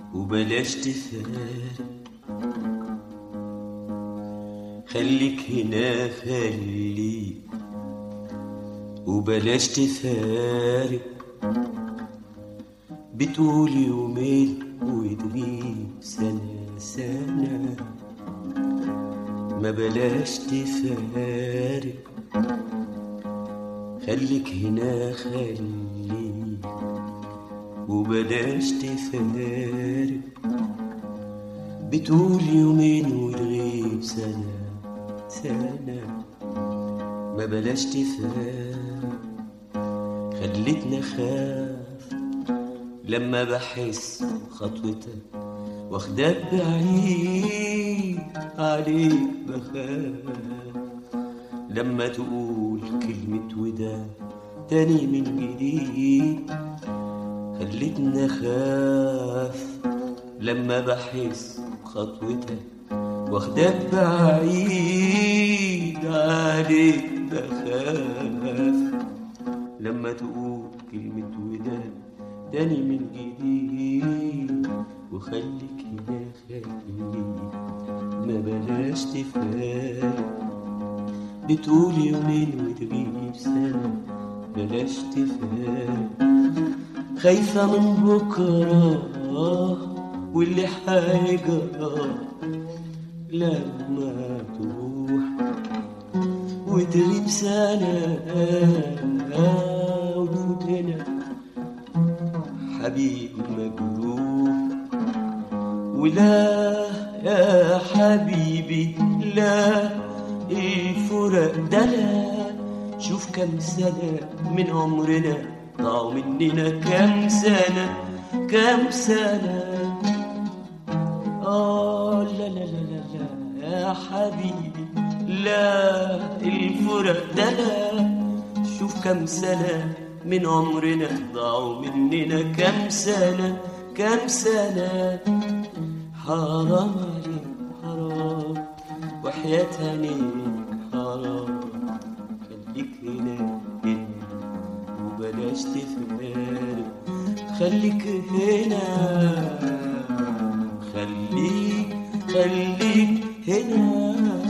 وبلاش تفارق خليك هنا خليك وبلاش تفارق بتقول يومين وتغيب سنة سنة ما بلاش تفارق خليك هنا خليك وبلاش تفارق بتقول يومين وتغيب سنة سنة ما بلاش تفارق خلتنا خاف لما بحس خطوتك واخدك بعيد عليك بخاف لما تقول كلمة وداع تاني من جديد خلتنا خاف لما بحس خطوتك واخدك بعيد عليك بخاف لما تقول كلمة وداع تاني من جديد وخليك هنا خليك ما بلاش تفارق بتقول يومين وتغيب سنة بلاش تفارق خايفة من بكرة واللي هيجرى لما تروح وتغيب سنة وتفوت هنا حبيبي مجروح ولا يا حبيبي لا الفرق ده لا شوف كم سنة من عمرنا ضاعوا مننا كم سنة كم سنة آه لا لا لا لا لا يا حبيبي لا الفرق ده لا شوف كم سنة من عمرنا ضاعوا مننا كم سنة كم سنة حرام عليك حرام وحياة عينيك حرام خليك هنا هنا وبلاش تفارق خليك هنا خليك خليك هنا